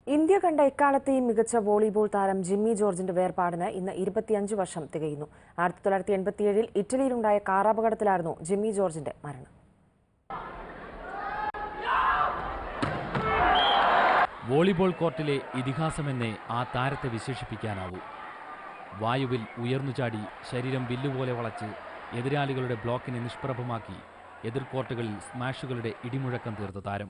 India കണ്ട എക്കാലത്തെയും മികച്ച വോളിബോൾ താരം ജിമ്മി ജോർജിന്റെ വേർപാടിന് ഇന്ന് ഇരുപത്തിയഞ്ച് വർഷം തികയുന്നു ആയിരത്തി തൊള്ളായിരത്തി എൺപത്തിയേഴിൽ ഇറ്റലിയിലുണ്ടായ കാറാപകടത്തിലായിരുന്നു ജിമ്മി ജോർജിന്റെ മരണം വോളിബോൾ കോർട്ടിലെ ഇതിഹാസമെന്നേ ആ താരത്തെ വിശേഷിപ്പിക്കാനാവൂ വായുവിൽ ഉയർന്നുചാടി ശരീരം വില്ലുപോലെ വളച്ച് എതിരാളികളുടെ ബ്ലോക്കിനെ നിഷ്പ്രഭമാക്കി എതിർ കോർട്ടുകളിൽ സ്മാഷുകളുടെ ഇടിമുഴക്കം തീർത്ത താരം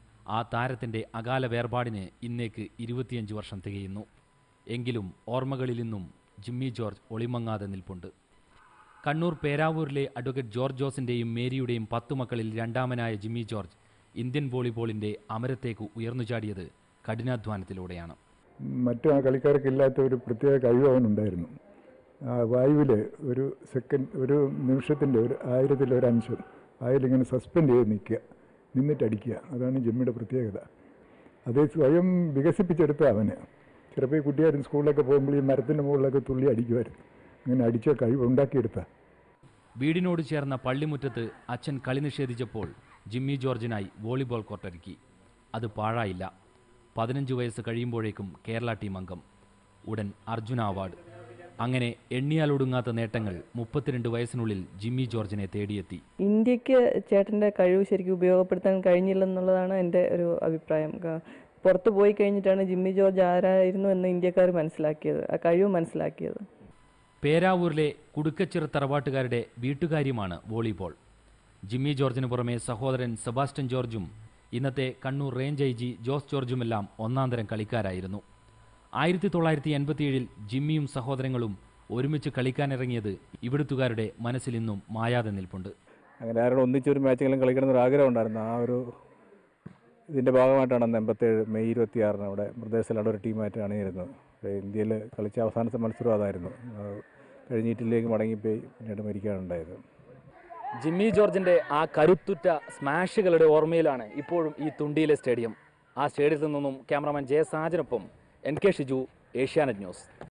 ആ താരത്തിൻ്റെ അകാല വേർപാടിന് ഇന്നേക്ക് ഇരുപത്തിയഞ്ച് വർഷം തികയുന്നു എങ്കിലും ഓർമ്മകളിൽ നിന്നും ജിമ്മി ജോർജ് ഒളിമങ്ങാതെ നിൽപ്പുണ്ട് കണ്ണൂർ പേരാവൂരിലെ അഡ്വക്കേറ്റ് ജോർജ് ജോസിൻ്റെയും മേരിയുടെയും പത്തു മക്കളിൽ രണ്ടാമനായ ജിമ്മി ജോർജ് ഇന്ത്യൻ വോളിബോളിൻ്റെ അമരത്തേക്ക് ഉയർന്നുചാടിയത് കഠിനാധ്വാനത്തിലൂടെയാണ് മറ്റു ആ കളിക്കാർക്കില്ലാത്ത ഒരു പ്രത്യേക കഴിവ് അവനുണ്ടായിരുന്നു ആ വായുവിൽ ഒരു സെക്കൻഡ് ഒരു നിമിഷത്തിൻ്റെ ഒരു ആയിരത്തിലെ ഒരു അംശം വായുവിലിങ്ങനെ സസ്പെൻഡ് ചെയ്ത് നിൽക്കുക നിന്നിട്ട് അടിക്കുക അതാണ് ജിമ്മിയുടെ പ്രത്യേകത അത് സ്വയം വികസിപ്പിച്ചെടുത്ത അവന് ചിലപ്പോൾ ഈ കുട്ടിയാരും സ്കൂളിലൊക്കെ പോകുമ്പോൾ ഈ മരത്തിൻ്റെ മുകളിലൊക്കെ തുള്ളി അടിക്കുമായിരുന്നു അങ്ങനെ അടിച്ച കഴിവ് ഉണ്ടാക്കിയെടുത്ത വീടിനോട് ചേർന്ന പള്ളിമുറ്റത്ത് അച്ഛൻ കളി നിഷേധിച്ചപ്പോൾ ജിമ്മി ജോർജിനായി വോളിബോൾ കോർട്ടൊരുക്കി അത് പാഴായില്ല പതിനഞ്ച് വയസ്സ് കഴിയുമ്പോഴേക്കും കേരള ടീം അംഗം ഉടൻ അർജുന അവാർഡ് അങ്ങനെ എണ്ണിയാലൊടുങ്ങാത്ത നേട്ടങ്ങൾ മുപ്പത്തിരണ്ട് വയസ്സിനുള്ളിൽ ജിമ്മി ജോർജിനെ തേടിയെത്തി ഇന്ത്യക്ക് ചേട്ടൻ്റെ കഴിവ് ശരിക്കും ഉപയോഗപ്പെടുത്താൻ കഴിഞ്ഞില്ലെന്നുള്ളതാണ് എൻ്റെ ഒരു അഭിപ്രായം ക- പുറത്ത് പോയി കഴിഞ്ഞിട്ടാണ് ജിമ്മി ജോർജ് ആരായിരുന്നു എന്ന് ഇന്ത്യക്കാർ മനസ്സിലാക്കിയത് ആ കഴിവ് മനസ്സിലാക്കിയത് പേരാവൂരിലെ കുടുക്കച്ചിറ തറവാട്ടുകാരുടെ വീട്ടുകാര്യമാണ് വോളിബോൾ ജിമ്മി ജോർജിന് പുറമെ സഹോദരൻ സെബാസ്റ്റ്യൻ ജോർജും ഇന്നത്തെ Kannur range I G Jose ജോർജുമെല്ലാം ഒന്നാന്തരം കളിക്കാരായിരുന്നു ആയിരത്തി തൊള്ളായിരത്തി എൺപത്തിയേഴിൽ ജിമ്മിയും സഹോദരങ്ങളും ഒരുമിച്ച് കളിക്കാനിറങ്ങിയത് ഇവിടുത്തുകാരുടെ മനസ്സിൽ ഇന്നും മായാതെ നിൽപ്പുണ്ട് അങ്ങനെ ആരോട് ഒന്നിച്ചൊരു മാച്ചെങ്കിലും കളിക്കണം എന്നൊരു ആഗ്രഹം ഉണ്ടായിരുന്നു ആ ഒരു ഇതിൻ്റെ ഭാഗമായിട്ടാണ് അന്ന് എൺപത്തേഴ് മെയ് ഇരുപത്തിയാറിന് അവിടെ മൃതേശലാണ് ഒരു ടീമായിട്ട് അണിയിരുന്നത് പക്ഷേ ഇന്ത്യയിൽ കളിച്ച അവസാനത്തെ മത്സരം അതായിരുന്നു ആ, കഴിഞ്ഞ് ഇറ്റലിയിലേക്ക് മടങ്ങിപ്പോയി പിന്നീട് മരിക്കാനുണ്ടായത് ജിമ്മി ജോർജിന്റെ ആ കരുത്തുറ്റ സ്മാഷുകളുടെ ഓർമ്മയിലാണ് ഇപ്പോഴും ഈ തുണ്ടിയിലെ സ്റ്റേഡിയം ആ സ്റ്റേഡിയത്തിൽ നിന്നും ക്യാമറാമാൻ ജയസാജനൊപ്പം N K Shiju Asianet news